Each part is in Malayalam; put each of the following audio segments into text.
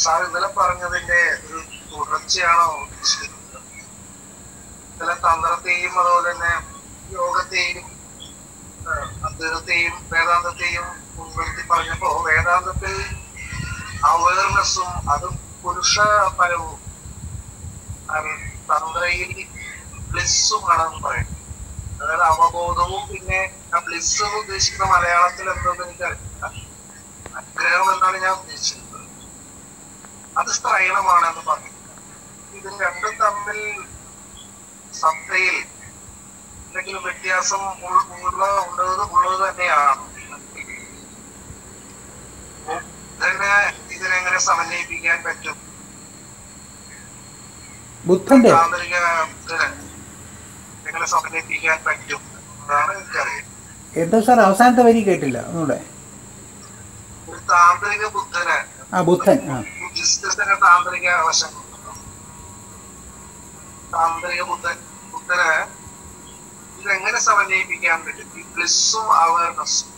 സാർ ഇന്നലെ പറഞ്ഞതിന്റെ ഒരു തുടർച്ചയാണോ ഉദ്ദേശിക്കുന്നത് ഇന്നലെ തന്ത്രത്തെയും അതുപോലെ തന്നെ യോഗത്തെയും ഏഹ്, അദ്വൈതത്തെയും വേദാന്തത്തെയും മുൻനിർത്തി പറഞ്ഞപ്പോ വേദാന്തത്തിൽ അവയർനെസ്സും അതും പുരുഷ പരവും തന്ത്രയിൽ ബ്ലിസ്സുമാണെന്ന് പറയും അതായത് അവബോധവും പിന്നെ ആ ബ്ലിസ് ഉദ്ദേശിക്കുന്ന മലയാളത്തിൽ എന്തോന്ന് എനിക്കറിയില്ല അനുഗ്രഹം എന്നാണ് ഞാൻ ഉദ്ദേശിക്കുന്നത് അത് സ്ത്രൈണമാണെന്ന് പറഞ്ഞു ഇത് രണ്ടും തമ്മിൽ സത്തയിൽ എന്തെങ്കിലും വ്യത്യാസം ഉൾ- ഉള്ള ഉള്ളത് ഉള്ളത് തന്നെയാണ് ഇതിനെ ഇതിനെങ്ങനെ സമന്വയിപ്പിക്കാൻ പറ്റും ബുദ്ധന്റെ താന്ത്രിക ഇതിനെ എങ്ങനെ സമന്വയിപ്പിക്കാൻ പറ്റും അതാണ് എനിക്കറിയാം എന്താ സാർ അവസാനത്തെ വരി കേട്ടില്ല ഒന്നുകൂടെ ഒരു താന്ത്രിക ബുദ്ധന് ആ ബുദ്ധൻ ആ ബുദ്ധിസ്റ്റിന്റെ താന്ത്രിക വശം താന്ത്രിക ബുദ്ധൻ ബുദ്ധന് ഇതെങ്ങനെ സമന്വയിപ്പിക്കാൻ പറ്റും ഈ ബ്ലിസ്സും അവയർനെസ്സും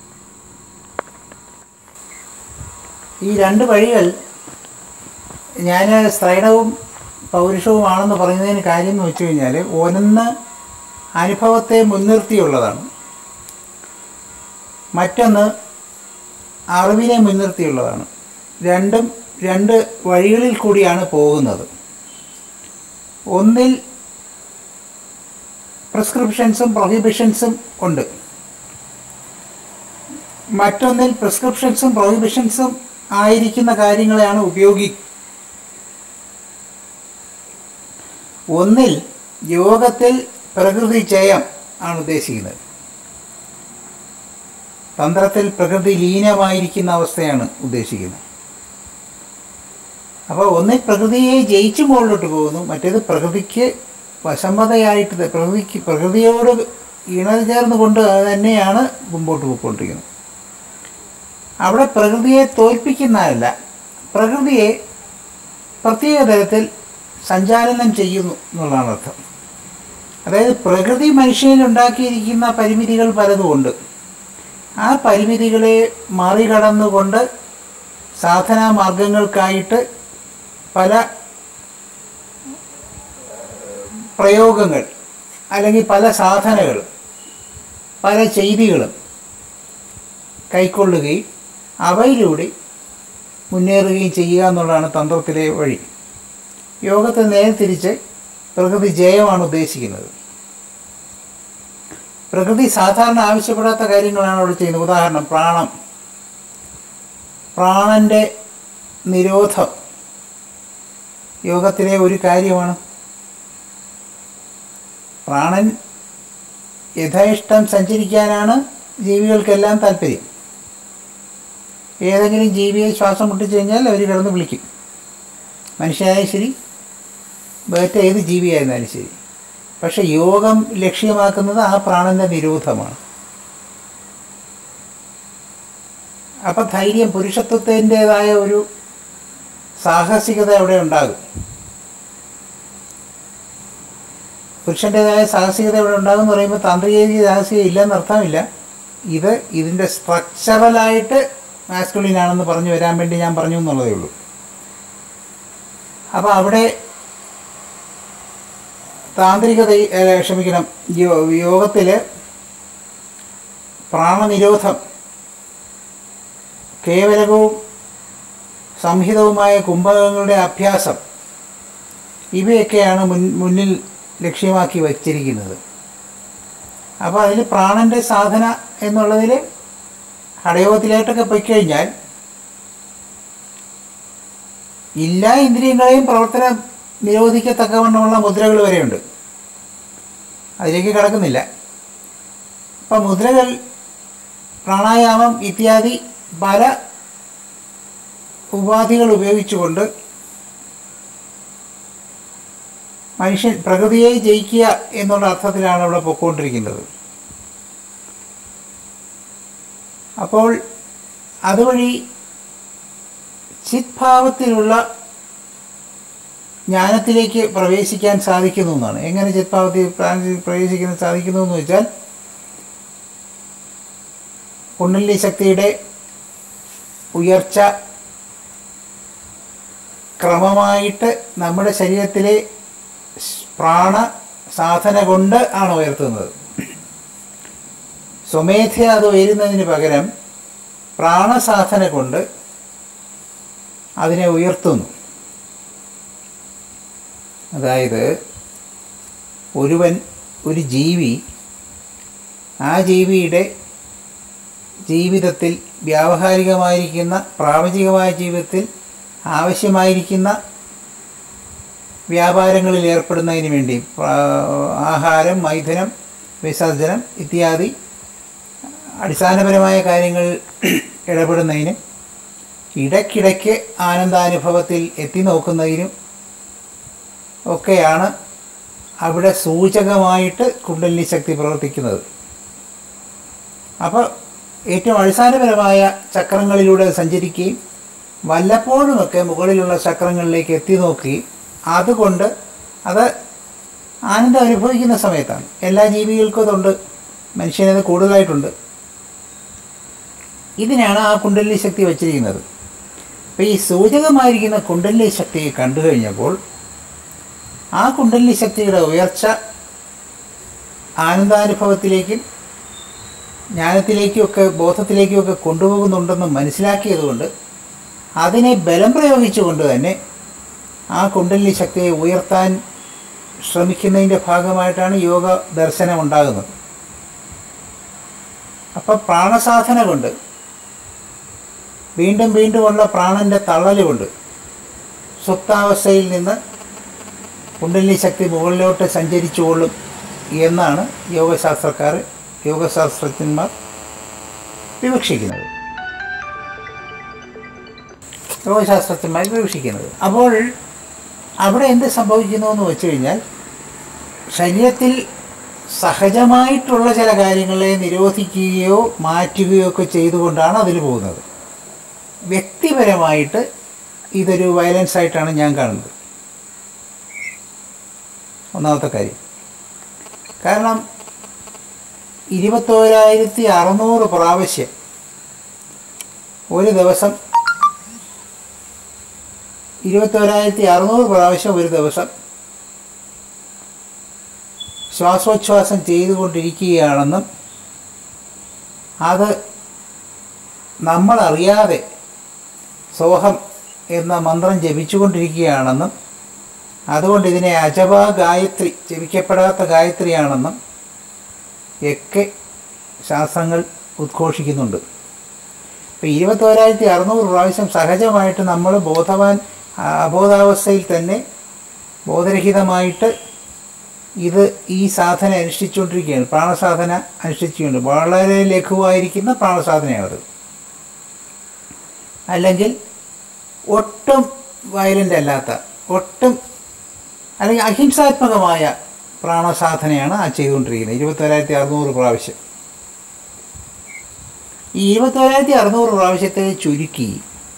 ഈ രണ്ട് വഴികൾ ഞാൻ സ്ത്രൈണവും പൗരുഷവുമാണെന്ന് പറയുന്നതിന് കാര്യം എന്ന് വെച്ച് കഴിഞ്ഞാൽ ഒന്ന് അനുഭവത്തെ മുൻനിർത്തിയുള്ളതാണ് മറ്റൊന്ന് അറിവിനെ മുൻനിർത്തിയുള്ളതാണ് രണ്ടും രണ്ട് വഴികളിൽ കൂടിയാണ് പോകുന്നത് ഒന്നിൽ പ്രിസ്ക്രിപ്ഷൻസും പ്രൊഹിബിഷൻസും ഉണ്ട് മറ്റൊന്നിൽ പ്രിസ്ക്രിപ്ഷൻസും പ്രൊഹിബിഷൻസും ആയിരിക്കുന്ന കാര്യങ്ങളെയാണ് ഉപയോഗി ഒന്നിൽ യോഗത്തിൽ പ്രകൃതി ജയം ആണ് ഉദ്ദേശിക്കുന്നത് തന്ത്രത്തിൽ പ്രകൃതി ലീനമായിരിക്കുന്ന അവസ്ഥയാണ് ഉദ്ദേശിക്കുന്നത് അപ്പോൾ ഒന്നിൽ പ്രകൃതിയെ ജയിച്ചു മുകളിലോട്ട് പോകുന്നു മറ്റേത് പ്രകൃതിക്ക് വശംവതയായിട്ട് ത- പ്രകൃതിക്ക് പ്രകൃതിയോട് ഇണചേർന്ന് കൊണ്ട് അത് തന്നെയാണ് മുമ്പോട്ട് പോയിക്കൊണ്ടിരിക്കുന്നത് അവിടെ പ്രകൃതിയെ തോൽപ്പിക്കുന്നതല്ല പ്രകൃതിയെ പ്രത്യേക തരത്തിൽ സഞ്ചാലനം ചെയ്യുന്നു എന്നുള്ളതാണ് അർത്ഥം അതായത് പ്രകൃതി മനുഷ്യനിൽ ഉണ്ടാക്കിയിരിക്കുന്ന പരിമിതികൾ പലതുമുണ്ട് ആ പരിമിതികളെ മറികടന്നുകൊണ്ട് സാധനാ മാർഗങ്ങൾക്കായിട്ട് പല പ്രയോഗങ്ങൾ അല്ലെങ്കിൽ പല സാധനകൾ പല ചെയ്തികളും കൈക്കൊള്ളുകയും അവയിലൂടെ മുന്നേറുകയും ചെയ്യുക എന്നുള്ളതാണ് തന്ത്രത്തിലെ വഴി യോഗത്തെ നേരെ തിരിച്ച് പ്രകൃതി ജയമാണ് ഉദ്ദേശിക്കുന്നത് പ്രകൃതി സാധാരണ ആവശ്യപ്പെടാത്ത കാര്യങ്ങളാണ് അവിടെ ചെയ്യുന്നത് ഉദാഹരണം പ്രാണം പ്രാണന്റെ നിരോധം യോഗത്തിലെ ഒരു കാര്യമാണ് പ്രാണൻ യഥേഷ്ടം സഞ്ചരിക്കാനാണ് ജീവികൾക്കെല്ലാം താല്പര്യം ഏതെങ്കിലും ജീവിയെ ശ്വാസം മുട്ടിച്ചു കഴിഞ്ഞാൽ അവർ കിടന്ന് വിളിക്കും മനുഷ്യനായാലും ശരി വേറ്റ ഏത് ജീവിയായിരുന്നാലും ശരി പക്ഷെ യോഗം ലക്ഷ്യമാക്കുന്നത് ആ പ്രാണന്റെ നിരോധമാണ് അപ്പം ധൈര്യം പുരുഷത്വത്തിൻ്റെതായ ഒരു സാഹസികത അവിടെ ഉണ്ടാകും പുരുഷൻ്റെതായ സാഹസികത ഇവിടെ ഉണ്ടാകും എന്ന് പറയുമ്പോൾ താന്ത്രിക സാഹസികത ഇല്ലെന്ന് അർത്ഥമില്ല ഇത് ഇതിൻ്റെ സ്ട്രക്ചറലായിട്ട് മാസ്കുലിൻ ആണെന്ന് പറഞ്ഞു വരാൻ വേണ്ടി ഞാൻ പറഞ്ഞു എന്നുള്ളതേ ഉള്ളൂ അപ്പോൾ അവിടെ താന്ത്രികത ഏ, ക്ഷമിക്കണം യോഗത്തിൽ പ്രാണനിരോധം കേവലകവും സംഹിതവുമായ കുംഭകങ്ങളുടെ അഭ്യാസം ഇവയൊക്കെയാണ് മുൻ മുന്നിൽ ലക്ഷ്യമാക്കി വച്ചിരിക്കുന്നത് അപ്പോൾ അതിൽ പ്രാണൻ്റെ സാധന എന്നുള്ളതിൽ ഹടയോഗത്തിലായിട്ടൊക്കെ പോയിക്കഴിഞ്ഞാൽ എല്ലാ ഇന്ദ്രിയങ്ങളെയും പ്രവർത്തനം നിരോധിക്കത്തക്കവണ്ണമുള്ള മുദ്രകൾ വരെയുണ്ട് അതിലേക്ക് കടക്കുന്നില്ല അപ്പം മുദ്രകൾ പ്രാണായാമം ഇത്യാദി പല ഉപാധികൾ ഉപയോഗിച്ചുകൊണ്ട് മനുഷ്യൻ പ്രകൃതിയെ ജയിക്കുക എന്നുള്ള അർത്ഥത്തിലാണ് അവിടെ പൊയ്ക്കൊണ്ടിരിക്കുന്നത് അപ്പോൾ അതുവഴി ചിത്ഭാവത്തിലുള്ള ജ്ഞാനത്തിലേക്ക് പ്രവേശിക്കാൻ സാധിക്കുന്നു എന്നാണ് എങ്ങനെ ചിത്ഭാവത്തിൽ പ്രാ- പ്രവേശിക്കാൻ സാധിക്കുന്നു എന്ന് വെച്ചാൽ കുണ്ടലിനി ശക്തിയുടെ ഉയർച്ച ക്രമമായിട്ട് നമ്മുടെ ശരീരത്തിലെ സ് പ്രാണ സാധന കൊണ്ട് ആണ് ഉയർത്തുന്നത് സ്വമേധയ അത് ഉയരുന്നതിന് പകരം പ്രാണസാധന കൊണ്ട് അതിനെ ഉയർത്തുന്നു അതായത് ഒരുവൻ ഒരു ജീവി ആ ജീവിയുടെ ജീവിതത്തിൽ വ്യാവഹാരികമായിരിക്കുന്ന പ്രാപഞ്ചികമായ ജീവിതത്തിൽ ആവശ്യമായിരിക്കുന്ന വ്യാപാരങ്ങളിൽ ഏർപ്പെടുന്നതിന് വേണ്ടി പ്രാ- ആഹാരം മൈഥുനം വിസർജനം ഇത്യാദി അടിസ്ഥാനപരമായ കാര്യങ്ങൾ ഇടപെടുന്നതിനും ഇടയ്ക്കിടയ്ക്ക് ആനന്ദാനുഭവത്തിൽ എത്തി നോക്കുന്നതിനും ഒക്കെയാണ് അവിടെ സൂചകമായിട്ട് കുണ്ടലിനി ശക്തി പ്രവർത്തിക്കുന്നത് അപ്പോൾ ഏറ്റവും അടിസ്ഥാനപരമായ ചക്രങ്ങളിലൂടെ അത് സഞ്ചരിക്കുകയും വല്ലപ്പോഴുമൊക്കെ മുകളിലുള്ള ചക്രങ്ങളിലേക്ക് എത്തി നോക്കുകയും അതുകൊണ്ട് അത് ആനന്ദം അനുഭവിക്കുന്ന സമയത്താണ് എല്ലാ ജീവികൾക്കും അതുണ്ട് മനുഷ്യനത് കൂടുതലായിട്ടുണ്ട് ഇതിനാണ് ആ കുണ്ടലിനി ശക്തി വച്ചിരിക്കുന്നത് അപ്പോൾ ഈ സൂചകമായിരിക്കുന്ന കുണ്ടലിനി ശക്തിയെ കണ്ടു കഴിഞ്ഞപ്പോൾ ആ കുണ്ടലിനി ശക്തിയുടെ ഉയർച്ച ആനന്ദാനുഭവത്തിലേക്കും ജ്ഞാനത്തിലേക്കുമൊക്കെ ബോധത്തിലേക്കുമൊക്കെ കൊണ്ടുപോകുന്നുണ്ടെന്ന് മനസ്സിലാക്കിയതുകൊണ്ട് അതിനെ ബലം പ്രയോഗിച്ചുകൊണ്ട് തന്നെ ആ കുണ്ടലിനി ശക്തിയെ ഉയർത്താൻ ശ്രമിക്കുന്നതിൻ്റെ ഭാഗമായിട്ടാണ് യോഗ ദർശനം ഉണ്ടാകുന്നത് അപ്പം പ്രാണസാധന കൊണ്ട് വീണ്ടും വീണ്ടുമുള്ള പ്രാണന്റെ തള്ളൽ കൊണ്ട് സുപ്താവസ്ഥയിൽ നിന്ന് കുണ്ടലിനി ശക്തി മുകളിലോട്ട് സഞ്ചരിച്ചുകൊള്ളും എന്നാണ് യോഗശാസ്ത്രക്കാർ യോഗശാസ്ത്രജ്ഞന്മാർ വിവക്ഷിക്കുന്നത് യോഗശാസ്ത്രജ്ഞന്മാർ വിവക്ഷിക്കുന്നത് അപ്പോൾ അവിടെ എന്ത് സംഭവിക്കുന്നു എന്ന് വെച്ച് കഴിഞ്ഞാൽ ശരീരത്തിൽ സഹജമായിട്ടുള്ള ചില കാര്യങ്ങളെ നിരോധിക്കുകയോ മാറ്റുകയോ ഒക്കെ ചെയ്തുകൊണ്ടാണ് അതിൽ പോകുന്നത് വ്യക്തിപരമായിട്ട് ഇതൊരു വയലൻസ് ആയിട്ടാണ് ഞാൻ കാണുന്നത് ഒന്നാമത്തെ കാര്യം കാരണം ഇരുപത്തോരായിരത്തി അറുന്നൂറ് പ്രാവശ്യം ഒരു ദിവസം ഇരുപത്തോരായിരത്തി അറുന്നൂറ് പ്രാവശ്യം ഒരു ദിവസം ശ്വാസോച്ഛ്വാസം ചെയ്തുകൊണ്ടിരിക്കുകയാണെന്നും അത് നമ്മളറിയാതെ സോഹം എന്ന മന്ത്രം ജപിച്ചുകൊണ്ടിരിക്കുകയാണെന്നും അതുകൊണ്ട് ഇതിനെ അജപ ഗായത്രി ജപിക്കപ്പെടാത്ത ഗായത്രിയാണെന്നും ഒക്കെ ശാസ്ത്രങ്ങൾ ഉദ്ഘോഷിക്കുന്നുണ്ട് ഇപ്പോൾ ഇരുപത്തോരായിരത്തി അറുന്നൂറ് പ്രാവശ്യം സഹജമായിട്ട് നമ്മൾ ബോധവാൻ അബോധാവസ്ഥയിൽ തന്നെ ബോധരഹിതമായിട്ട് ഇത് ഈ സാധന അനുഷ്ഠിച്ചുകൊണ്ടിരിക്കുകയാണ് പ്രാണസാധന അനുഷ്ഠിച്ചുകൊണ്ട് വളരെ ലഘുവായിരിക്കുന്ന പ്രാണസാധനയാണത് അല്ലെങ്കിൽ ഒട്ടും വയലൻ്റ് അല്ലാത്ത ഒട്ടും അല്ലെങ്കിൽ അഹിംസാത്മകമായ പ്രാണസാധനയാണ് ആ ചെയ്തുകൊണ്ടിരിക്കുന്നത് ഇരുപത്തൊരായിരത്തി അറുന്നൂറ് പ്രാവശ്യം ഈ ഇരുപത്തൊരായിരത്തി അറുന്നൂറ് പ്രാവശ്യത്തെ ചുരുക്കി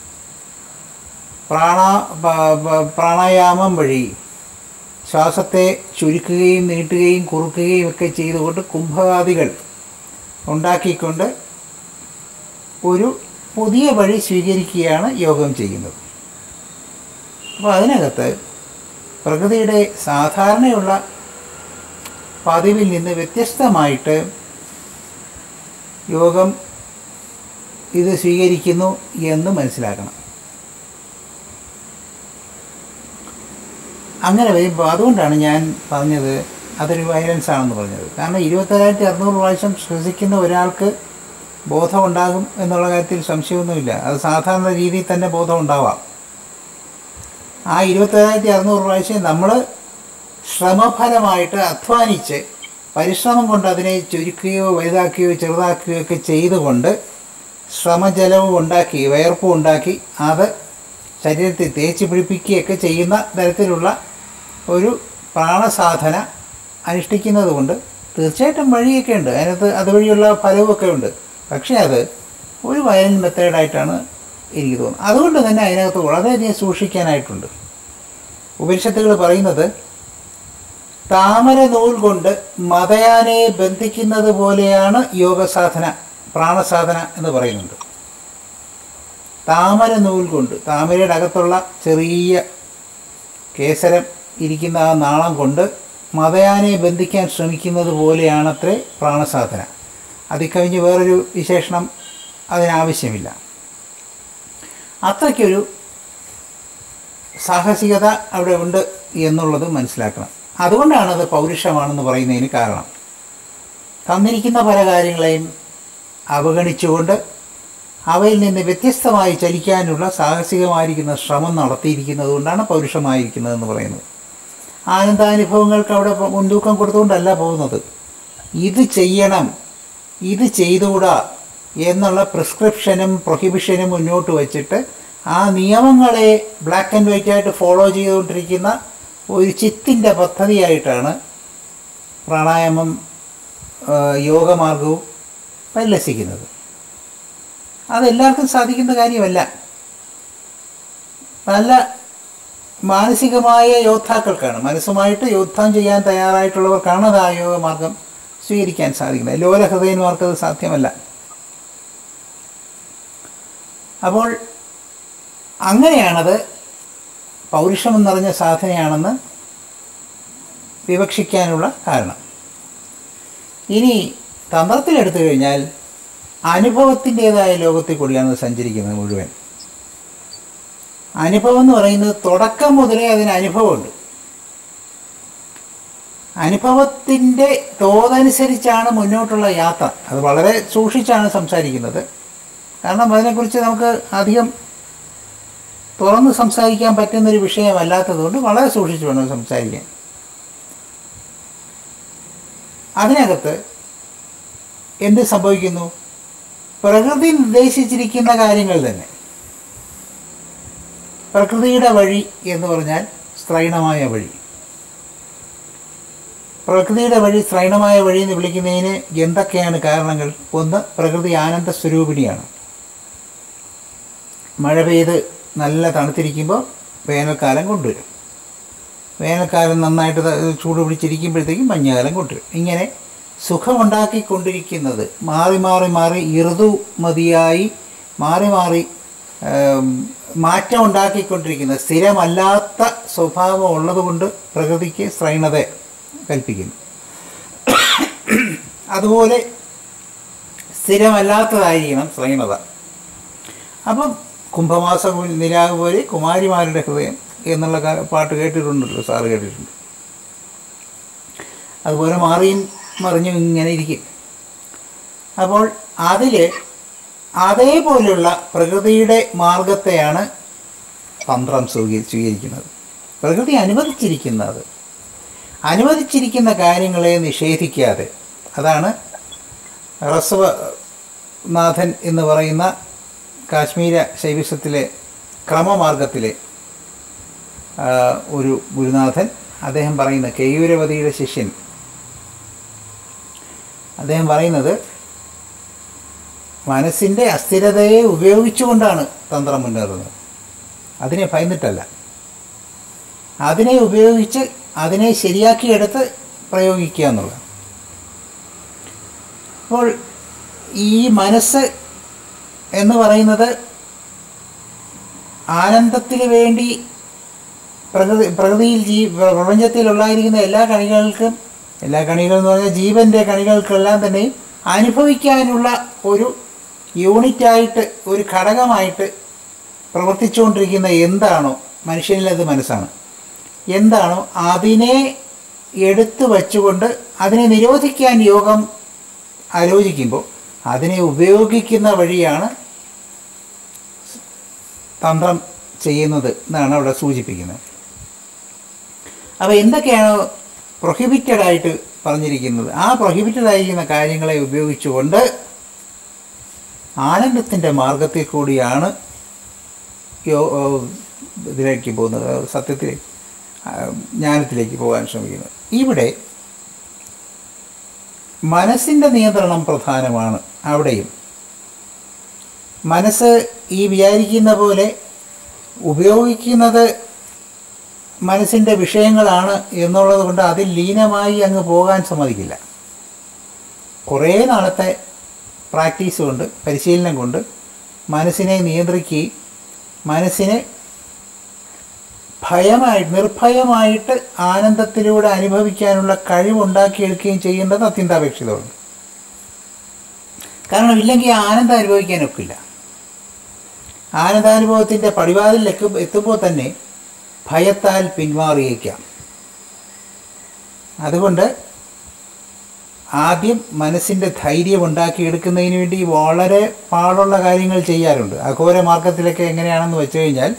പ്രാണ പ- പ- പ്രാണായാമം വഴി ശ്വാസത്തെ ചുരുക്കുകയും നീട്ടുകയും കുറുക്കുകയും ഒക്കെ ചെയ്തുകൊണ്ട് കുംഭകാദികൾ ഉണ്ടാക്കിക്കൊണ്ട് ഒരു പുതിയ വഴി സ്വീകരിക്കുകയാണ് യോഗം ചെയ്യുന്നത് അപ്പോൾ അതിനകത്ത് പ്രകൃതിയുടെ സാധാരണയുള്ള പതിവിൽ നിന്ന് വ്യത്യസ്തമായിട്ട് യോഗം ഇത് സ്വീകരിക്കുന്നു എന്ന് മനസ്സിലാക്കണം അങ്ങനെ വരുമ്പോൾ അതുകൊണ്ടാണ് ഞാൻ പറഞ്ഞത് അതൊരു വയലൻസ് ആണെന്ന് പറഞ്ഞത് കാരണം ഇരുപത്തേഴായിരത്തി അറുന്നൂറ് പ്രാവശ്യം ശ്വസിക്കുന്ന ഒരാൾക്ക് ബോധം ഉണ്ടാകും എന്നുള്ള കാര്യത്തിൽ സംശയമൊന്നുമില്ല അത് സാധാരണ രീതിയിൽ തന്നെ ബോധം ഉണ്ടാവാം ആ ഇരുപത്തേഴായിരത്തി അറുന്നൂറ് പ്രാവശ്യം നമ്മൾ ശ്രമഫലമായിട്ട് അധ്വാനിച്ച് പരിശ്രമം കൊണ്ട് അതിനെ ചുരുക്കുകയോ വലുതാക്കുകയോ ചെറുതാക്കുകയോ ഒക്കെ ചെയ്തുകൊണ്ട് ശ്രമജലവും ഉണ്ടാക്കി വയർപ്പും ഉണ്ടാക്കി അത് ശരീരത്തിൽ തേച്ച് പിടിപ്പിക്കുകയൊക്കെ ചെയ്യുന്ന തരത്തിലുള്ള ഒരു പ്രാണസാധന അനുഷ്ഠിക്കുന്നത് കൊണ്ട് തീർച്ചയായിട്ടും വഴിയൊക്കെ ഉണ്ട് അതിനകത്ത് അതുവഴിയുള്ള ഫലവുമൊക്കെ ഉണ്ട് പക്ഷേ അത് ഒരു വയലൻ മെത്തേഡായിട്ടാണ് എനിക്ക് തോന്നുന്നത് അതുകൊണ്ട് തന്നെ അതിനകത്ത് വളരെയധികം സൂക്ഷിക്കാനായിട്ടുണ്ട് ഉപനിഷത്തുകൾ പറയുന്നത് താമര നൂൽ കൊണ്ട് മതയാനെ ബന്ധിക്കുന്നത് പോലെയാണ് യോഗസാധന പ്രാണസാധന എന്ന് പറയുന്നുണ്ട് താമര നൂൽ കൊണ്ട് താമരയുടെ അകത്തുള്ള ചെറിയ കേസരം ഇരിക്കുന്ന ആ നാളം കൊണ്ട് മതയാനെ ബന്ധിക്കാൻ ശ്രമിക്കുന്നത് പോലെയാണത്രേ പ്രാണസാധന അതിൽ കവിഞ്ഞ് വേറൊരു വിശേഷണം അതിനാവശ്യമില്ല അത്രയ്ക്കൊരു സാഹസികത അവിടെ ഉണ്ട് എന്നുള്ളത് മനസ്സിലാക്കണം അതുകൊണ്ടാണ് അത് പൗരുഷമാണെന്ന് പറയുന്നതിന് കാരണം തന്നിരിക്കുന്ന പല കാര്യങ്ങളെയും അവഗണിച്ചുകൊണ്ട് അവയിൽ നിന്ന് വ്യത്യസ്തമായി ചലിക്കാനുള്ള സാഹസികമായിരിക്കുന്ന ശ്രമം നടത്തിയിരിക്കുന്നത് കൊണ്ടാണ് പൗരുഷമായിരിക്കുന്നതെന്ന് പറയുന്നത് ആനന്ദാനുഭവങ്ങൾക്ക് അവിടെ പ- മുൻതൂക്കം കൊടുത്തുകൊണ്ടല്ല പോകുന്നത് ഇത് ചെയ്യണം ഇത് ചെയ്തുകൂടാ എന്നുള്ള പ്രിസ്ക്രിപ്ഷനും പ്രൊഹിബിഷനും മുന്നോട്ട് വച്ചിട്ട് ആ നിയമങ്ങളെ ബ്ലാക്ക് ആൻഡ് വൈറ്റ് ആയിട്ട് ഫോളോ ചെയ്തുകൊണ്ടിരിക്കുന്ന ഒരു ചിത്തിൻ്റെ പദ്ധതിയായിട്ടാണ് പ്രാണായാമം ആ, യോഗമാർഗവും പരിലസിക്കുന്നത് അതെല്ലാവർക്കും സാധിക്കുന്ന കാര്യമല്ല നല്ല മാനസികമായ യോദ്ധാക്കൾക്കാണ് മനസ്സുമായിട്ട് യുദ്ധം ചെയ്യാൻ തയ്യാറായിട്ടുള്ളവർക്കാണ് അത് ആ യോഗമാർഗം സ്വീകരിക്കാൻ സാധിക്കുന്നത് ലോലഹൃദയന്മാർക്ക് അത് സാധ്യമല്ല അപ്പോൾ അങ്ങനെയാണത് പൗരുഷം നിറഞ്ഞ സാധനയാണെന്ന് വിവക്ഷിക്കാനുള്ള കാരണം ഇനി തന്ത്രത്തിലെടുത്തു കഴിഞ്ഞാൽ അനുഭവത്തിൻ്റെതായ ലോകത്തിൽ കൂടിയാണ് അത് സഞ്ചരിക്കുന്നത് മുഴുവൻ അനുഭവം എന്ന് പറയുന്നത് തുടക്കം മുതലേ അതിന് അനുഭവമുണ്ട് അനുഭവത്തിൻ്റെ തോതനുസരിച്ചാണ് മുന്നോട്ടുള്ള യാത്ര അത് വളരെ സൂക്ഷിച്ചാണ് സംസാരിക്കുന്നത് കാരണം അതിനെക്കുറിച്ച് നമുക്ക് അധികം തുറന്ന് സംസാരിക്കാൻ പറ്റുന്നൊരു വിഷയമല്ലാത്തതുകൊണ്ട് വളരെ സൂക്ഷിച്ച് വേണം സംസാരിക്കാൻ അതിനകത്ത് എന്ത് സംഭവിക്കുന്നു പ്രകൃതി നിർദ്ദേശിച്ചിരിക്കുന്ന കാര്യങ്ങൾ തന്നെ പ്രകൃതിയുടെ വഴി എന്ന് പറഞ്ഞാൽ സ്ത്രൈണമായ വഴി പ്രകൃതിയുടെ വഴി സ്ത്രൈണമായ വഴി എന്ന് വിളിക്കുന്നതിന് എന്തൊക്കെയാണ് കാരണങ്ങൾ ഒന്ന് പ്രകൃതി ആനന്ദ സ്വരൂപിണിയാണ് മഴ പെയ്ത് നല്ല തണുത്തിരിക്കുമ്പോൾ വേനൽക്കാലം കൊണ്ടുവരും വേനൽക്കാലം നന്നായിട്ട് ത- ചൂട് പിടിച്ചിരിക്കുമ്പോഴത്തേക്കും മഞ്ഞുകാലം കൊണ്ടുവരും ഇങ്ങനെ സുഖമുണ്ടാക്കിക്കൊണ്ടിരിക്കുന്നത് മാറി മാറി മാറി ഋതുമതിയായി മാറി മാറി ഏം, മാറ്റം ഉണ്ടാക്കിക്കൊണ്ടിരിക്കുന്ന സ്ഥിരമല്ലാത്ത സ്വഭാവം ഉള്ളതുകൊണ്ട് പ്രകൃതിക്ക് സ്ത്രൈണത കൽപ്പിക്കുന്നു അതുപോലെ സ്ഥിരമല്ലാത്തതായിരിക്കണം സ്ത്രൈണത അപ്പം കുംഭമാസ കു- നിലാവ് പോലെ കുമാരിമാരുടെ ഹൃദയം എന്നുള്ള കാ- പാട്ട് കേട്ടിട്ടുണ്ടല്ലോ സാറ് കേട്ടിട്ടുണ്ട് അതുപോലെ മാറിയും മറിഞ്ഞും ഇങ്ങനെ ഇരിക്കും അപ്പോൾ അതിൽ അതേപോലെയുള്ള പ്രകൃതിയുടെ മാർഗത്തെയാണ് തന്ത്രം സ്വീക- സ്വീകരിക്കുന്നത് പ്രകൃതി അനുവദിച്ചിരിക്കുന്നത് അനുവദിച്ചിരിക്കുന്ന കാര്യങ്ങളെ നിഷേധിക്കാതെ അതാണ് റസവനാഥൻ എന്ന് പറയുന്ന കാശ്മീര ശൈവിസത്തിലെ ക്രമമാർഗത്തിലെ ആ, ഒരു ഗുരുനാഥൻ അദ്ദേഹം പറയുന്ന കേയൂരവതിയുടെ ശിഷ്യൻ അദ്ദേഹം പറയുന്നത് മനസ്സിൻ്റെ അസ്ഥിരതയെ ഉപയോഗിച്ചുകൊണ്ടാണ് തന്ത്രം മുന്നേറുന്നത് അതിനെ ഭയന്നിട്ടല്ല അതിനെ ഉപയോഗിച്ച് അതിനെ ശരിയാക്കിയെടുത്ത് പ്രയോഗിക്കുക എന്നുള്ളത് അപ്പോൾ ഈ മനസ്സ് എന്ന് പറയുന്നത് ആനന്ദത്തിന് വേണ്ടി പ്രകൃതി പ്രകൃതിയിൽ ജീ പ്രപഞ്ചത്തിലുള്ളായിരിക്കുന്ന എല്ലാ കണികൾക്കും എല്ലാ കണികൾ എന്ന് പറഞ്ഞാൽ ജീവൻ്റെ കണികൾക്കെല്ലാം തന്നെയും അനുഭവിക്കാനുള്ള ഒരു യൂണിറ്റായിട്ട് ഒരു ഘടകമായിട്ട് പ്രവർത്തിച്ചുകൊണ്ടിരിക്കുന്ന എന്താണോ മനുഷ്യനിലത് മനസ്സാണ് എന്താണോ അതിനെ എടുത്തു വച്ചുകൊണ്ട് അതിനെ നിരോധിക്കാൻ യോഗം ആലോചിക്കുമ്പോൾ അതിനെ ഉപയോഗിക്കുന്ന വഴിയാണ് തന്ത്രം ചെയ്യുന്നത് എന്നാണ് അവിടെ സൂചിപ്പിക്കുന്നത് അപ്പോൾ എന്തൊക്കെയാണോ പ്രൊഹിബിറ്റഡ് ആയിട്ട് പറഞ്ഞിരിക്കുന്നത് ആ പ്രൊഹിബിറ്റഡ് ആയിരിക്കുന്ന കാര്യങ്ങളെ ഉപയോഗിച്ചുകൊണ്ട് ആനന്ദത്തിൻ്റെ മാർഗത്തിൽ കൂടിയാണ് യോ ഓ, ഇതിലേക്ക് പോകുന്നത് അതായത് സത്യത്തിൽ ആ, ജ്ഞാനത്തിലേക്ക് പോകാൻ ശ്രമിക്കുന്നത് ഇവിടെ മനസ്സിൻ്റെ നിയന്ത്രണം പ്രധാനമാണ് അവിടെയും മനസ്സ് ഈ വിചാരിക്കുന്ന പോലെ ഉപയോഗിക്കുന്നത് മനസ്സിൻ്റെ വിഷയങ്ങളാണ് എന്നുള്ളത് കൊണ്ട് അതിൽ ലീനമായി അങ്ങ് പോകാൻ സമ്മതിക്കില്ല കുറേ നാളത്തെ പ്രാക്ടീസ് കൊണ്ട് പരിശീലനം കൊണ്ട് മനസ്സിനെ നിയന്ത്രിക്കുകയും മനസ്സിനെ ഭയമായി നിർഭയമായിട്ട് ആനന്ദത്തിലൂടെ അനുഭവിക്കാനുള്ള കഴിവുണ്ടാക്കിയെടുക്കുകയും ചെയ്യേണ്ടത് അത്യന്താപേക്ഷിതമാണ് കാരണം ഇല്ലെങ്കിൽ ആനന്ദം അനുഭവിക്കാനൊക്കില്ല ആനന്ദാനുഭവത്തിൻ്റെ പടിവാതിലേക്ക് എത്തുമ്പോൾ തന്നെ ഭയത്താൽ പിന്മാറിയേക്കാം അതുകൊണ്ട് ആദ്യം മനസ്സിൻ്റെ ധൈര്യം ഉണ്ടാക്കിയെടുക്കുന്നതിന് വേണ്ടി വളരെ പാടുള്ള കാര്യങ്ങൾ ചെയ്യാറുണ്ട് അഘോര മാർഗത്തിലൊക്കെ എങ്ങനെയാണെന്ന് വെച്ച് കഴിഞ്ഞാൽ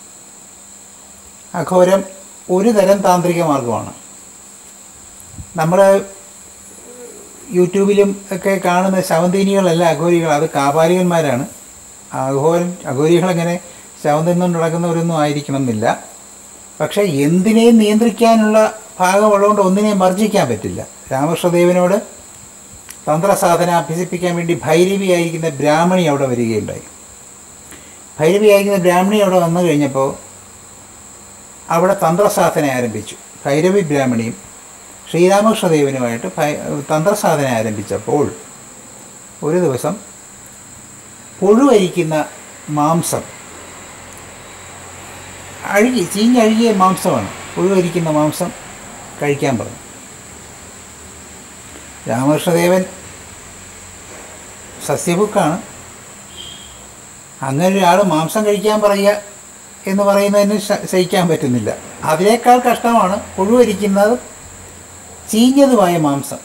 അഘോരം ഒരു തരം താന്ത്രിക മാർഗമാണ് നമ്മൾ യൂട്യൂബിലും ഒക്കെ കാണുന്ന ശവന്തീനികളല്ല അഘോരികൾ അത് കാപാലികന്മാരാണ് അഘോരം അഘോരികളങ്ങനെ ശവം തിന്നുകൊണ്ട് നടക്കുന്നവരൊന്നും ആയിരിക്കണം എന്നില്ല പക്ഷേ എന്തിനേയും നിയന്ത്രിക്കാനുള്ള ഭാഗമുള്ളതുകൊണ്ട് ഒന്നിനെയും വർജിക്കാൻ പറ്റില്ല രാമകൃഷ്ണദേവനോട് തന്ത്രസാധന അഭ്യസിപ്പിക്കാൻ വേണ്ടി ഭൈരവിയായിരിക്കുന്ന ബ്രാഹ്മണി അവിടെ വരികയുണ്ടായി ഭൈരവിയായിരിക്കുന്ന ബ്രാഹ്മണി അവിടെ വന്നു കഴിഞ്ഞപ്പോൾ അവിടെ തന്ത്രസാധന ആരംഭിച്ചു ഭൈരവി ബ്രാഹ്മണിയും ശ്രീരാമകൃഷ്ണദേവനുമായിട്ട് ഭൈ തന്ത്രസാധന ആരംഭിച്ചപ്പോൾ ഒരു ദിവസം പുഴുവരിക്കുന്ന മാംസം അഴുകി ചീഞ്ഞഴുകിയ മാംസമാണ് പുഴുവരിക്കുന്ന മാംസം കഴിക്കാൻ പറഞ്ഞു രാമകൃഷ്ണദേവൻ സസ്യബുക്കാണ് അങ്ങനെ ഒരാൾ മാംസം കഴിക്കാൻ പറയുക എന്ന് പറയുന്നതിന് ശ- സഹിക്കാൻ പറ്റുന്നില്ല അതിനേക്കാൾ കഷ്ടമാണ് പുഴുവരിക്കുന്നത് ചീഞ്ഞതുമായ മാംസം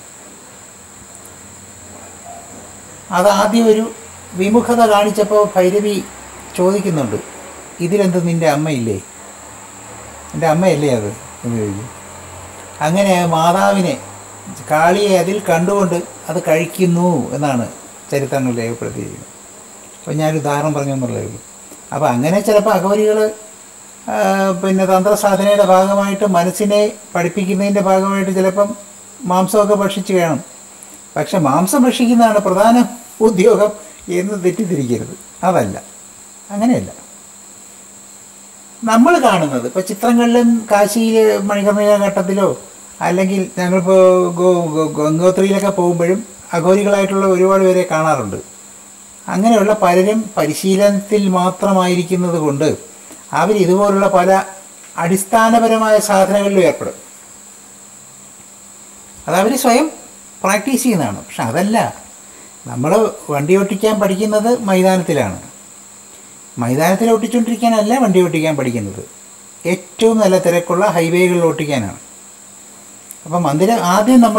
അത് ആദ്യം ഒരു വിമുഖത കാണിച്ചപ്പോൾ ഭൈരവി ചോദിക്കുന്നുണ്ട് ഇതിലെന്ത് നിൻ്റെ അമ്മയില്ലേ എൻ്റെ അമ്മയല്ലേ അത് എന്ന് ചോദിക്കും അങ്ങനെ ആ മാതാവിനെ കാളിയെ അതിൽ കണ്ടുകൊണ്ട് അത് കഴിക്കുന്നു എന്നാണ് ചരിത്രങ്ങൾ രേഖപ്പെടുത്തിയിരിക്കുന്നത് അപ്പോൾ ഞാനൊരു ഉദാഹരണം പറഞ്ഞു എന്നുള്ളതേ ഉള്ളൂ അപ്പോൾ അങ്ങനെ ചിലപ്പോൾ അഘോരികൾ പിന്നെ തന്ത്രസാധനയുടെ ഭാഗമായിട്ട് മനസ്സിനെ പഠിപ്പിക്കുന്നതിൻ്റെ ഭാഗമായിട്ട് ചിലപ്പം മാംസമൊക്കെ ഭക്ഷിച്ച് വേണം പക്ഷെ മാംസം ഭക്ഷിക്കുന്നതാണ് പ്രധാന ഉദ്യോഗം എന്ന് തെറ്റിദ്ധരിക്കരുത് അതല്ല അങ്ങനെയല്ല നമ്മൾ കാണുന്നത് ഇപ്പോൾ ചിത്രങ്ങളിലും കാശിയിൽ മണികർണിക ഘട്ടത്തിലോ അല്ലെങ്കിൽ ഞങ്ങളിപ്പോൾ ഗോ ഗോ- ഗംഗോത്രിയിലൊക്കെ പോകുമ്പോഴും അഘോരികളായിട്ടുള്ള ഒരുപാട് പേരെ കാണാറുണ്ട് അങ്ങനെയുള്ള പലരും പരിശീലനത്തിൽ മാത്രമായിരിക്കുന്നത് കൊണ്ട് അവർ ഇതുപോലുള്ള പല അടിസ്ഥാനപരമായ സാധനങ്ങളിലും ഏർപ്പെടും അതവർ സ്വയം പ്രാക്ടീസ് ചെയ്യുന്നതാണ് പക്ഷെ അതല്ല നമ്മൾ വണ്ടി ഓട്ടിക്കാൻ പഠിക്കുന്നത് മൈതാനത്തിലാണ് മൈതാനത്തിൽ ഓട്ടിച്ചുകൊണ്ടിരിക്കാനല്ല വണ്ടി ഓട്ടിക്കാൻ പഠിക്കുന്നത് ഏറ്റവും നല്ല തിരക്കുള്ള ഹൈവേകളിൽ ഓട്ടിക്കാനാണ് അപ്പം മന്ദിരം ആദ്യം നമ്മൾ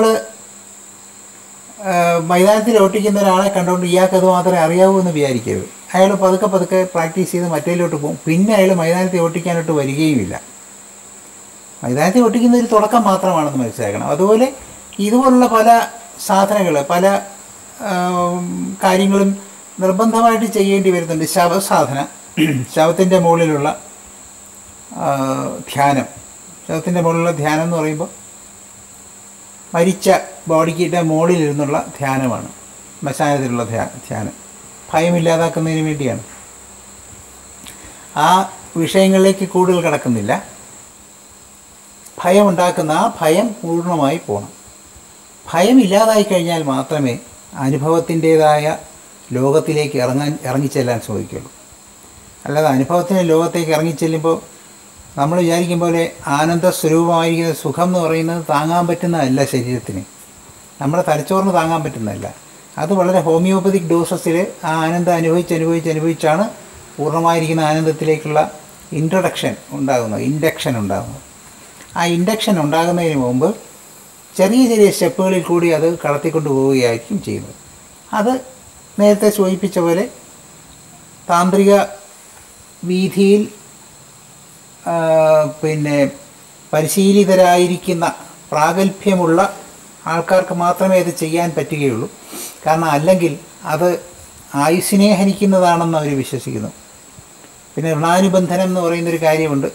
മൈതാനത്തിൽ ഓട്ടിക്കുന്ന ഒരാളെ കണ്ടുകൊണ്ട് ഇയാൾക്ക് അത് മാത്രമേ അറിയാവൂ എന്ന് വിചാരിക്കരുത് അയാൾ പതുക്കെ പതുക്കെ പ്രാക്ടീസ് ചെയ്ത് മറ്റേലോട്ട് പോകും പിന്നെ അയാൾ മൈതാനത്തിൽ ഓട്ടിക്കാനായിട്ട് വരികയുമില്ല മൈതാനത്തിൽ ഓട്ടിക്കുന്ന ഒരു തുടക്കം മാത്രമാണെന്ന് മനസ്സിലാക്കണം അതുപോലെ ഇതുപോലുള്ള പല സാധനങ്ങൾ പല ആം, കാര്യങ്ങളും നിർബന്ധമായിട്ട് ചെയ്യേണ്ടി വരുന്നുണ്ട് ശവസാധന ശവത്തിൻ്റെ മുകളിലുള്ള ആ, ധ്യാനം ശവത്തിൻ്റെ മുകളിലുള്ള ധ്യാനം എന്ന് പറയുമ്പോൾ മരിച്ച ബോഡിക്കിൻ്റെ മുകളിലിരുന്നുള്ള ധ്യാനമാണ് ശ്മശാനത്തിലുള്ള ധ്യാ ധ്യാനം ഭയമില്ലാതാക്കുന്നതിന് വേണ്ടിയാണ് ആ വിഷയങ്ങളിലേക്ക് കൂടുതൽ കിടക്കുന്നില്ല ഭയമുണ്ടാക്കുന്ന ആ ഭയം പൂർണ്ണമായി പോകണം ഭയം ഇല്ലാതായി കഴിഞ്ഞാൽ മാത്രമേ അനുഭവത്തിൻ്റേതായ ലോകത്തിലേക്ക് ഇറങ്ങാൻ ഇറങ്ങിച്ചെല്ലാൻ സാധിക്കുള്ളൂ അല്ലാതെ അനുഭവത്തിൻ്റെ ലോകത്തേക്ക് ഇറങ്ങിച്ചെല്ലുമ്പോൾ നമ്മൾ വിചാരിക്കും പോലെ ആനന്ദ സ്വരൂപമായിരിക്കുന്ന സുഖം എന്ന് പറയുന്നത് താങ്ങാൻ പറ്റുന്നതല്ല ശരീരത്തിന് നമ്മുടെ തലച്ചോറിന് താങ്ങാൻ പറ്റുന്നതല്ല അത് വളരെ ഹോമിയോപ്പതിക് ഡോസസിൽ ആ ആനന്ദം അനുഭവിച്ച് അനുഭവിച്ച് അനുഭവിച്ചാണ് പൂർണ്ണമായിരിക്കുന്ന ആനന്ദത്തിലേക്കുള്ള ഇൻട്രൊഡക്ഷൻ ഉണ്ടാകുന്നത് ഇൻഡക്ഷൻ ഉണ്ടാകുന്നത് ആ ഇൻഡക്ഷൻ ഉണ്ടാകുന്നതിന് മുമ്പ് ചെറിയ ചെറിയ സ്റ്റെപ്പുകളിൽ കൂടി അത് കടത്തിക്കൊണ്ട് പോവുകയായിരിക്കും ചെയ്യുന്നത് അത് നേരത്തെ സൂചിപ്പിച്ച പോലെ താന്ത്രിക വീതിയിൽ ആ, പിന്നെ പരിശീലിതരായിരിക്കുന്ന പ്രാഗൽഭ്യമുള്ള ആൾക്കാർക്ക് മാത്രമേ അത് ചെയ്യാൻ പറ്റുകയുള്ളൂ കാരണം അല്ലെങ്കിൽ അത് ആയുസ്സിനെ ഹനിക്കുന്നതാണെന്ന് അവർ വിശ്വസിക്കുന്നു പിന്നെ ഋണാനുബന്ധനം എന്ന് പറയുന്നൊരു കാര്യമുണ്ട്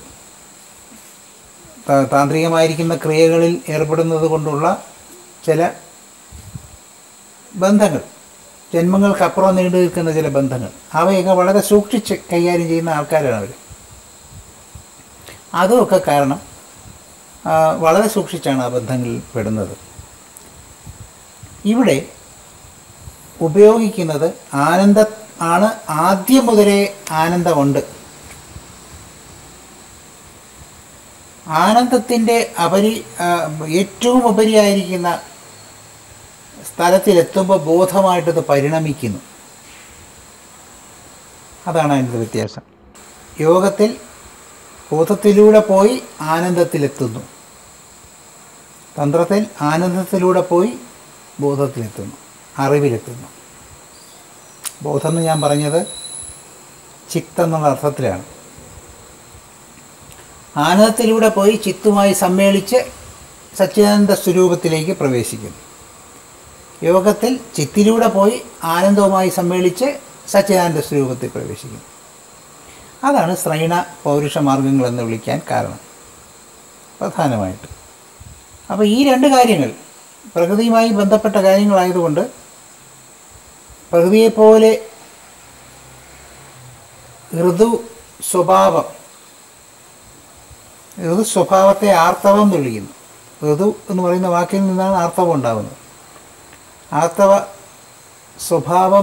താ- താന്ത്രികമായിരിക്കുന്ന ക്രിയകളിൽ ഏർപ്പെടുന്നത് കൊണ്ടുള്ള ചില ബന്ധങ്ങൾ ജന്മങ്ങൾക്കപ്പുറം നീണ്ടു നിൽക്കുന്ന ചില ബന്ധങ്ങൾ അവയൊക്കെ വളരെ സൂക്ഷിച്ച് കൈകാര്യം ചെയ്യുന്ന ആൾക്കാരാണ് അവർ അതുമൊക്കെ കാരണം ആ, വളരെ സൂക്ഷിച്ചാണ് ആ ബന്ധങ്ങളിൽ പെടുന്നത് ഇവിടെ ഉപയോഗിക്കുന്നത് ആനന്ദ ആണ് ആദ്യം മുതലേ ആനന്ദമുണ്ട് ആനന്ദത്തിൻ്റെ അപരി ആ, ഏറ്റവും ഉപരിയായിരിക്കുന്ന സ്ഥലത്തിലെത്തുമ്പോൾ ബോധമായിട്ടത് പരിണമിക്കുന്നു അതാണ് അതിൻ്റെ വ്യത്യാസം യോഗത്തിൽ ബോധത്തിലൂടെ പോയി ആനന്ദത്തിലെത്തുന്നു തന്ത്രത്തിൽ ആനന്ദത്തിലൂടെ പോയി ബോധത്തിലെത്തുന്നു അറിവിലെത്തുന്നു ബോധം എന്ന് ഞാൻ പറഞ്ഞത് ചിത്ത് എന്നുള്ള അർത്ഥത്തിലാണ് ആനന്ദത്തിലൂടെ പോയി ചിത്തുമായി സമ്മേളിച്ച് സച്ചിദാനന്ദ സ്വരൂപത്തിലേക്ക് പ്രവേശിക്കുന്നു യോഗത്തിൽ ചിത്തിലൂടെ പോയി ആനന്ദവുമായി സമ്മേളിച്ച് സച്ചിദാനന്ദ സ്വരൂപത്തിൽ പ്രവേശിക്കുന്നു അതാണ് ശ്രൈണ പൗരുഷ മാർഗങ്ങൾ എന്ന് വിളിക്കാൻ കാരണം പ്രധാനമായിട്ട് അപ്പോൾ ഈ രണ്ട് കാര്യങ്ങൾ പ്രകൃതിയുമായി ബന്ധപ്പെട്ട കാര്യങ്ങളായതുകൊണ്ട് പ്രകൃതിയെപ്പോലെ ഋതു സ്വഭാവം ഋതു സ്വഭാവത്തെ ആർത്തവം എന്ന് വിളിക്കുന്നു ഋതു എന്ന് പറയുന്ന വാക്കിൽ നിന്നാണ് ആർത്തവം ഉണ്ടാകുന്നത് ആർത്തവ സ്വഭാവം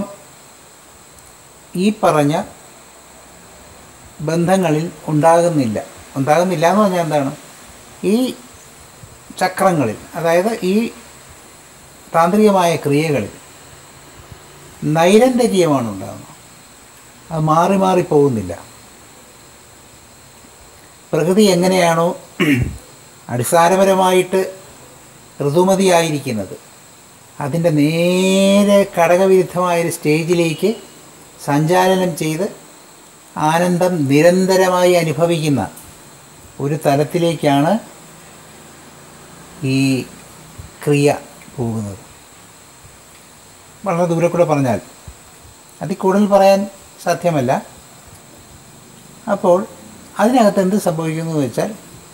ഈ പറഞ്ഞ ബന്ധങ്ങളിൽ ഉണ്ടാകുന്നില്ല ഉണ്ടാകുന്നില്ല എന്ന് പറഞ്ഞാൽ എന്താണ് ഈ ചക്രങ്ങളിൽ അതായത് ഈ താന്ത്രികമായ ക്രിയകളിൽ നൈരന്തര്യമാണ് ഉണ്ടാകുന്നത് അത് മാറി മാറി പോകുന്നില്ല പ്രകൃതി എങ്ങനെയാണോ അടിസ്ഥാനപരമായിട്ട് ഋതുമതിയായിരിക്കുന്നത് അതിൻ്റെ നേരെ ഘടകവിരുദ്ധമായൊരു സ്റ്റേജിലേക്ക് സഞ്ചാലനം ചെയ്ത് ആനന്ദം നിരന്തരമായി അനുഭവിക്കുന്ന ഒരു തലത്തിലേക്കാണ് ഈ ക്രിയ പോകുന്നത് വളരെ ദൂരെ കൂടെ പറഞ്ഞാൽ അതിൽ കൂടുതൽ പറയാൻ സാധ്യമല്ല അപ്പോൾ അതിനകത്ത് എന്ത് സംഭവിക്കുന്നു എന്ന് വെച്ചാൽ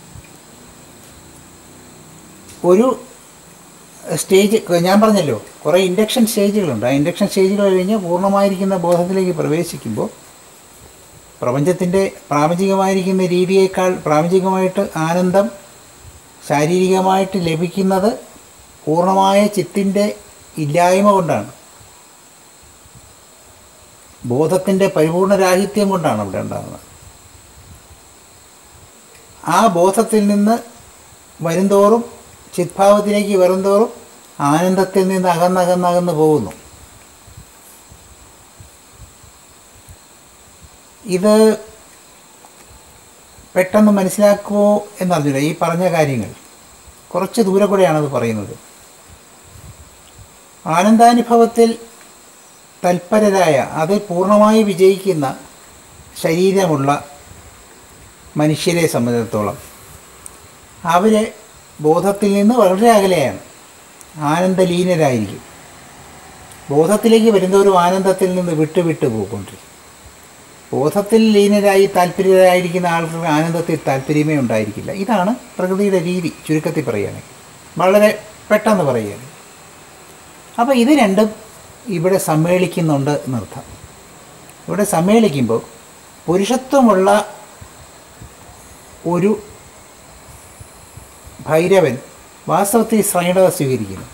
ഒരു സ്റ്റേജ് ഞാൻ പറഞ്ഞല്ലോ കുറേ ഇൻഡക്ഷൻ സ്റ്റേജുകളുണ്ട് ആ ഇൻഡക്ഷൻ സ്റ്റേജുകൾ കഴിഞ്ഞ് പൂർണ്ണമായിരിക്കുന്ന ബോധത്തിലേക്ക് പ്രവേശിക്കുമ്പോൾ പ്രപഞ്ചത്തിൻ്റെ പ്രാപഞ്ചികമായിരിക്കുന്ന രീതിയേക്കാൾ പ്രാപഞ്ചികമായിട്ട് ആനന്ദം ശാരീരികമായിട്ട് ലഭിക്കുന്നത് പൂർണ്ണമായ ചിത്തിൻ്റെ ഇല്ലായ്മ കൊണ്ടാണ് ബോധത്തിൻ്റെ പരിപൂർണരാഹിത്യം കൊണ്ടാണ് അവിടെ ഉണ്ടാകുന്നത് ആ ബോധത്തിൽ നിന്ന് വരുംതോറും ചിത്ഭാവത്തിലേക്ക് വരുംതോറും ആനന്ദത്തിൽ നിന്ന് അകന്നകന്നകന്ന് പോകുന്നു ഇത് പെട്ടെന്ന് മനസ്സിലാക്കുമോ എന്നറിഞ്ഞില്ല ഈ പറഞ്ഞ കാര്യങ്ങൾ കുറച്ച് ദൂരെ കൂടെയാണത് പറയുന്നത് ആനന്ദാനുഭവത്തിൽ തൽപരരായ അത് പൂർണ്ണമായി വിജയിക്കുന്ന ശരീരമുള്ള മനുഷ്യരെ സംബന്ധിച്ചിടത്തോളം അവർ ബോധത്തിൽ നിന്ന് വളരെ അകലെയാണ് ആനന്ദലീനരായിരിക്കും ബോധത്തിലേക്ക് വരുന്നവരും ആനന്ദത്തിൽ നിന്ന് വിട്ട് വിട്ട് പോയിക്കൊണ്ടിരിക്കും ബോധത്തിൽ ലീനരായി താല്പര്യരായിരിക്കുന്ന ആൾക്കാർക്ക് ആനന്ദത്തിൽ താല്പര്യമേ ഉണ്ടായിരിക്കില്ല ഇതാണ് പ്രകൃതിയുടെ രീതി ചുരുക്കത്തിൽ പറയുകയാണെങ്കിൽ വളരെ പെട്ടെന്ന് പറയുകയാണ് അപ്പോൾ ഇത് രണ്ടും ഇവിടെ സമ്മേളിക്കുന്നുണ്ട് എന്നർത്ഥം ഇവിടെ സമ്മേളിക്കുമ്പോൾ പുരുഷത്വമുള്ള ഒരു ഭൈരവൻ വാസ്തവത്തിൽ ശ്രൈണത സ്വീകരിക്കുന്നു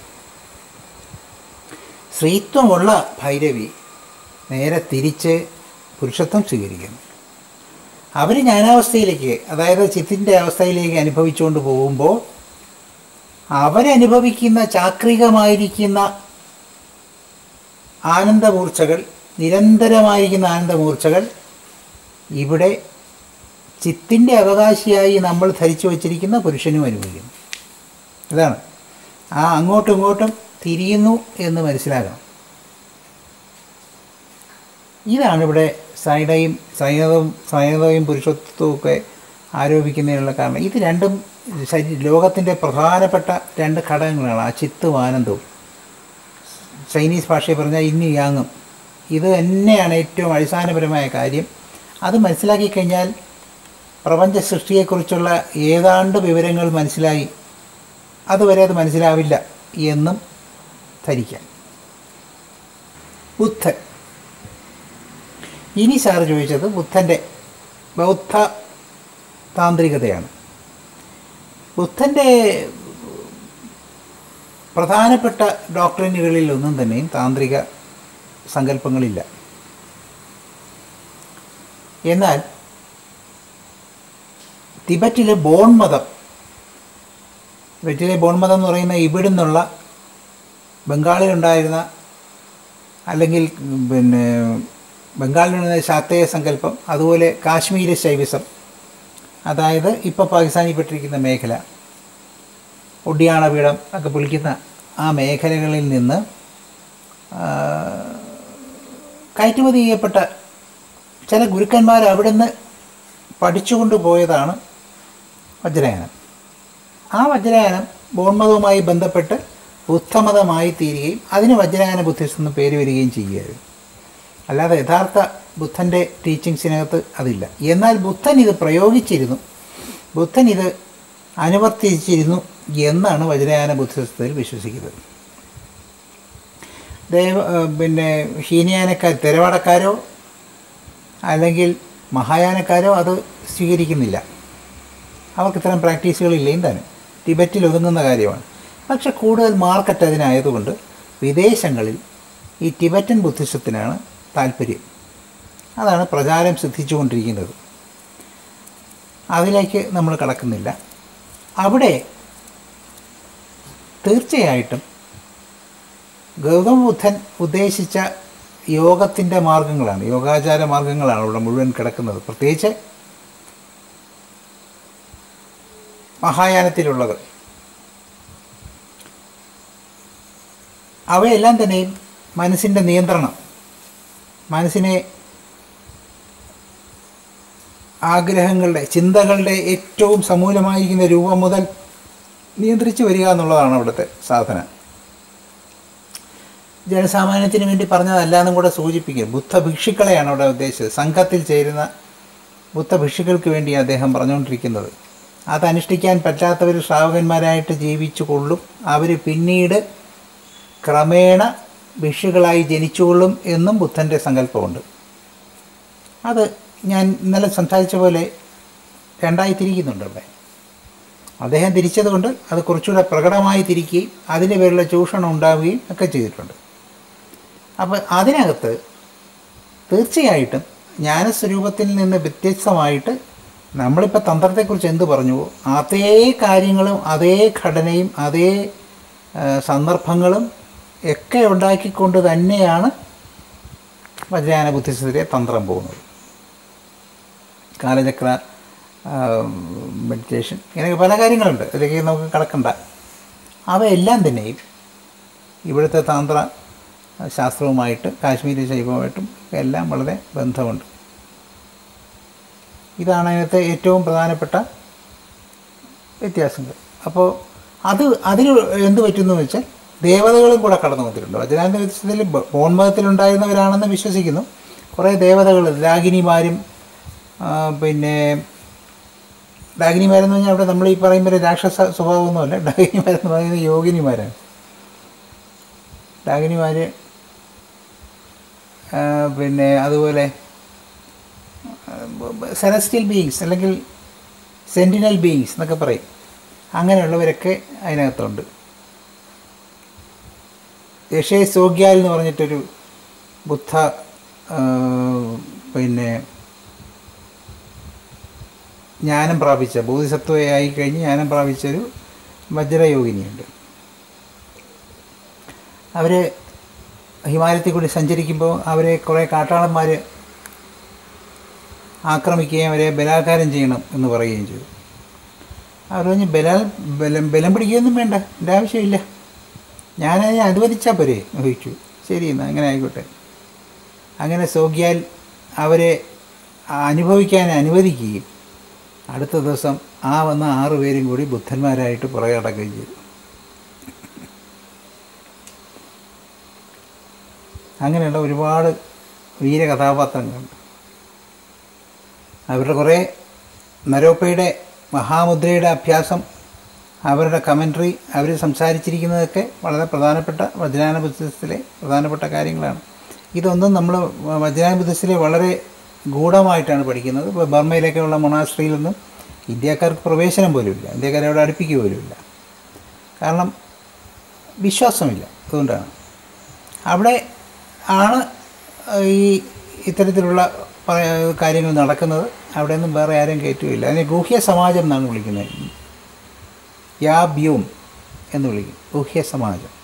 സ്ത്രീത്വമുള്ള ഭൈരവി നേരെ തിരിച്ച് പുരുഷത്വം സ്വീകരിക്കുന്നു അവർ ജ്ഞാനാവസ്ഥയിലേക്ക് അതായത് ചിത്തിൻ്റെ അവസ്ഥയിലേക്ക് അനുഭവിച്ചുകൊണ്ട് പോകുമ്പോൾ അവരനുഭവിക്കുന്ന ചാക്രികമായിരിക്കുന്ന ആനന്ദമൂർച്ചകൾ നിരന്തരമായിരിക്കുന്ന ആനന്ദമൂർച്ചകൾ ഇവിടെ ചിത്തിൻ്റെ അവകാശിയായി നമ്മൾ ധരിച്ചു വച്ചിരിക്കുന്ന പുരുഷനും അനുഭവിക്കുന്നു ഇതാണ് ആ അങ്ങോട്ടും ഇങ്ങോട്ടും തിരിയുന്നു എന്ന് മനസ്സിലാക്കണം ഇതാണ് ഇവിടെ സൈഡയും സൈനതവും സൈനതയും പുരുഷത്വവും ഒക്കെ ആരോപിക്കുന്നതിനുള്ള കാരണം ഇത് രണ്ടും ശരി ലോകത്തിൻ്റെ പ്രധാനപ്പെട്ട രണ്ട് ഘടകങ്ങളാണ് ആ ചിത്തും ആനന്ദവും ചൈനീസ് ഭാഷയിൽ പറഞ്ഞാൽ ഇന്ന് യാങ്ങും ഇത് തന്നെയാണ് ഏറ്റവും അടിസ്ഥാനപരമായ കാര്യം അത് മനസ്സിലാക്കി കഴിഞ്ഞാൽ പ്രപഞ്ച സൃഷ്ടിയെക്കുറിച്ചുള്ള ഏതാണ്ട് വിവരങ്ങൾ മനസ്സിലായി അതുവരെ അത് മനസ്സിലാവില്ല എന്നും ധരിക്കാം ബുദ്ധൻ ഇനി സാർ ചോദിച്ചത് ബുദ്ധൻ്റെ ബൗദ്ധ താന്ത്രികതയാണ് ബുദ്ധൻ്റെ പ്രധാനപ്പെട്ട ഡോക്ടറിനുകളിൽ ഒന്നും തന്നെയും താന്ത്രിക സങ്കല്പങ്ങളില്ല എന്നാൽ തിബറ്റിലെ ബോൺ മതം തിബറ്റിലെ ബോൺ മതം എന്ന് പറയുന്ന ഇവിടെ നിന്നുള്ള ബംഗാളിലുണ്ടായിരുന്ന അല്ലെങ്കിൽ ഉം, പിന്നെ ബംഗാളിലുണ്ടായിരുന്ന ശാക്തേയ സങ്കല്പം അതുപോലെ കാശ്മീരി ശൈവിസം അതായത് ഇപ്പോൾ പാകിസ്ഥാനിൽപ്പെട്ടിരിക്കുന്ന മേഖല ഒഡിയാണപീഠം ഒക്കെ വിളിക്കുന്ന ആ മേഖലകളിൽ നിന്ന് ആ, കയറ്റുമതി ചെയ്യപ്പെട്ട ചില ഗുരുക്കന്മാർ അവിടുന്ന് പഠിച്ചുകൊണ്ട് പോയതാണ് വജ്രയാനം ആ വജ്രയാനം ബോൺമതവുമായി ബന്ധപ്പെട്ട് ബുദ്ധമതമായി തീരുകയും അതിന് വജ്രയാന ബുദ്ധിസ്റ്റ് എന്ന് പേര് വരികയും ചെയ്യുകയായിരുന്നു അല്ലാതെ യഥാർത്ഥ ബുദ്ധൻ്റെ ടീച്ചിങ്സിനകത്ത് അതില്ല എന്നാൽ ബുദ്ധൻ ഇത് പ്രയോഗിച്ചിരുന്നു ബുദ്ധൻ ഇത് അനുവർത്തിച്ചിരുന്നു എന്നാണ് വജ്രയാന ബുദ്ധിസത്തിൽ വിശ്വസിക്കുന്നത് ദേവ ഏഹ് പിന്നെ ഹീനയാനക്കാർ തെരവാടക്കാരോ അല്ലെങ്കിൽ മഹായാനക്കാരോ അത് സ്വീകരിക്കുന്നില്ല അവർക്ക് ഇത്തരം പ്രാക്ടീസുകളില്ലേയും താനും ടിബറ്റിൽ ഒതുങ്ങുന്ന കാര്യമാണ് പക്ഷെ കൂടുതൽ മാർക്കറ്റ് അതിനായതുകൊണ്ട് വിദേശങ്ങളിൽ ഈ ടിബറ്റൻ ബുദ്ധിസത്തിനാണ് താല്പര്യം അതാണ് പ്രചാരം സിദ്ധിച്ചുകൊണ്ടിരിക്കുന്നത് അതിലേക്ക് നമ്മൾ കടക്കുന്നില്ല അവിടെ തീർച്ചയായിട്ടും ഗൗതമ ബുദ്ധൻ ഉദ്ദേശിച്ച യോഗത്തിൻ്റെ മാർഗങ്ങളാണ് യോഗാചാര മാർഗങ്ങളാണ് ഇവിടെ മുഴുവൻ കിടക്കുന്നത് പ്രത്യേകിച്ച് മഹായാനത്തിലുള്ളത് അവയെല്ലാം തന്നെയും മനസ്സിൻ്റെ നിയന്ത്രണം മനസ്സിനെ ആഗ്രഹങ്ങളുടെ ചിന്തകളുടെ ഏറ്റവും സമൂലമായിരിക്കുന്ന രൂപം മുതൽ നിയന്ത്രിച്ചു വരിക എന്നുള്ളതാണ് അവിടുത്തെ സാധന ജനസാമാന്യത്തിന് വേണ്ടി പറഞ്ഞതല്ല എന്നും കൂടെ സൂചിപ്പിക്കും ബുദ്ധ ഭിക്ഷുക്കളെയാണ് അവിടെ ഉദ്ദേശിച്ചത് സംഘത്തിൽ ചേരുന്ന ബുദ്ധ ഭിക്ഷുക്കൾക്ക് വേണ്ടി അദ്ദേഹം പറഞ്ഞുകൊണ്ടിരിക്കുന്നത് അത് അനുഷ്ഠിക്കാൻ പറ്റാത്തവർ ശ്രാവകന്മാരായിട്ട് ജീവിച്ചു കൊള്ളും അവർ പിന്നീട് ക്രമേണ ഭിക്ഷുക്കളായി ജനിച്ചുകൊള്ളും എന്നും ബുദ്ധൻ്റെ സങ്കല്പമുണ്ട് അത് ഞാൻ ഇന്നലെ സംസാരിച്ച പോലെ രണ്ടായി തിരിക്കുന്നുണ്ട് അവിടെ അദ്ദേഹം തിരിച്ചതുകൊണ്ട് അത് കുറച്ചുകൂടെ പ്രകടമായി തിരിക്കുകയും അതിൻ്റെ പേരിലുള്ള ചൂഷണം ഉണ്ടാവുകയും ഒക്കെ ചെയ്തിട്ടുണ്ട് അപ്പോൾ അതിനകത്ത് തീർച്ചയായിട്ടും ജ്ഞാനസ്വരൂപത്തിൽ നിന്ന് വ്യത്യസ്തമായിട്ട് നമ്മളിപ്പോൾ തന്ത്രത്തെക്കുറിച്ച് എന്ത് പറഞ്ഞുവോ അതേ കാര്യങ്ങളും അതേ ഘടനയും അതേ ആ, സന്ദർഭങ്ങളും ഒക്കെ ഉണ്ടാക്കിക്കൊണ്ട് തന്നെയാണ് വജ്രയാന ബുദ്ധിസ്ഥിതിരെ തന്ത്രം പോകുന്നത് കാലചക്ര മെഡിറ്റേഷൻ ഇങ്ങനെ പല കാര്യങ്ങളുണ്ട് അതിലേക്ക് നമുക്ക് കടക്കണ്ട അവയെല്ലാം തന്നെയും ഇവിടുത്തെ താന്ത്ര ശാസ്ത്രവുമായിട്ട് കാശ്മീരി ശൈവമായിട്ടും എല്ലാം വളരെ ബന്ധമുണ്ട് ഇതാണ് അതിനകത്തെ ഏറ്റവും പ്രധാനപ്പെട്ട വ്യത്യാസങ്ങൾ അപ്പോൾ അത് അതിൽ എന്ത് പറ്റുന്നു വെച്ചാൽ ദേവതകളും കൂടെ കടന്നു വന്നിട്ടുണ്ട് വജ്രാന്ത വ്യത്യസ്തത്തിൽ ബോൺമതത്തിലുണ്ടായിരുന്നവരാണെന്ന് വിശ്വസിക്കുന്നു കുറേ ദേവതകൾ രാഗിനിമാരും ആ, പിന്നെ ഡാഗിനിമാരെന്ന് പറഞ്ഞാൽ അവിടെ നമ്മൾ ഈ പറയുമ്പോൾ രാക്ഷസ സ്വഭാവമൊന്നുമല്ല ഡാഗിനിമാരെന്ന് പറയുന്നത് യോഗിനിമാരാണ് ഡാഗിനിമാർ പിന്നെ അതുപോലെ സെലസ്റ്റിയൽ ബീയിങ്സ് അല്ലെങ്കിൽ സെൻറ്റിനൽ ബീയിങ്സ് എന്നൊക്കെ പറയും അങ്ങനെയുള്ളവരൊക്കെ അതിനകത്തുണ്ട് യഷേ സോഗ്യാൽ എന്ന് പറഞ്ഞിട്ടൊരു ബുദ്ധ ആ, പിന്നെ ജ്ഞാനം പ്രാപിച്ച ബോധിസത്വയായി കഴിഞ്ഞ് ജ്ഞാനം പ്രാപിച്ചൊരു വജ്രയോഗിനിയുണ്ട് അവർ ഹിമാലയത്തിൽ കൂടി സഞ്ചരിക്കുമ്പോൾ അവരെ കുറേ കാട്ടാളന്മാർ ആക്രമിക്കുകയും അവരെ ബലാത്കാരം ചെയ്യണം എന്ന് പറയുകയും ചെയ്തു അവർ പറഞ്ഞ് ബലാ ബലം ബലം പിടിക്കുകയൊന്നും വേണ്ട എൻ്റെ ആവശ്യമില്ല ഞാനതിനെ അനുവദിച്ചാൽ പോരെ എന്ന് ചോദിച്ചു ശരി എന്നാൽ അങ്ങനെ ആയിക്കോട്ടെ അങ്ങനെ സോഗ്യാൽ അവരെ അനുഭവിക്കാൻ അനുവദിക്കുകയും അടുത്ത ദിവസം ആ വന്ന ആറു പേരും കൂടി ബുദ്ധന്മാരായിട്ട് പുറകെ അടക്കുകയും ചെയ്തു അങ്ങനെയുള്ള ഒരുപാട് വീരകഥാപാത്രങ്ങളുണ്ട് അവരുടെ കുറേ നരോപ്പയുടെ മഹാമുദ്രയുടെ അഭ്യാസം അവരുടെ കമൻട്രി അവർ സംസാരിച്ചിരിക്കുന്നതൊക്കെ വളരെ പ്രധാനപ്പെട്ട വജ്രാന ബുദ്ധിസത്തിലെ പ്രധാനപ്പെട്ട കാര്യങ്ങളാണ് ഇതൊന്നും നമ്മൾ വജ്രാന ബുദ്ധിസത്തിലെ വളരെ ഗൂഢമായിട്ടാണ് പഠിക്കുന്നത് ഇപ്പോൾ ബർമയിലൊക്കെയുള്ള മൊണാസ്ട്രിയിലൊന്നും ഇന്ത്യക്കാർക്ക് പ്രവേശനം പോലുമില്ല ഇന്ത്യക്കാരെ അവിടെ അടുപ്പിക്കുക പോലുമില്ല കാരണം വിശ്വാസമില്ല അതുകൊണ്ടാണ് അവിടെ ആണ് ഈ ഇത്തരത്തിലുള്ള പറ- കാര്യങ്ങൾ നടക്കുന്നത് അവിടെ നിന്നും വേറെ ആരും കയറ്റുകയില്ല അതിനെ ഗൂഹ്യ സമാജം എന്നാണ് വിളിക്കുന്നത് യാബ്യൂം എന്ന് വിളിക്കും ഗൂഹ്യ സമാജം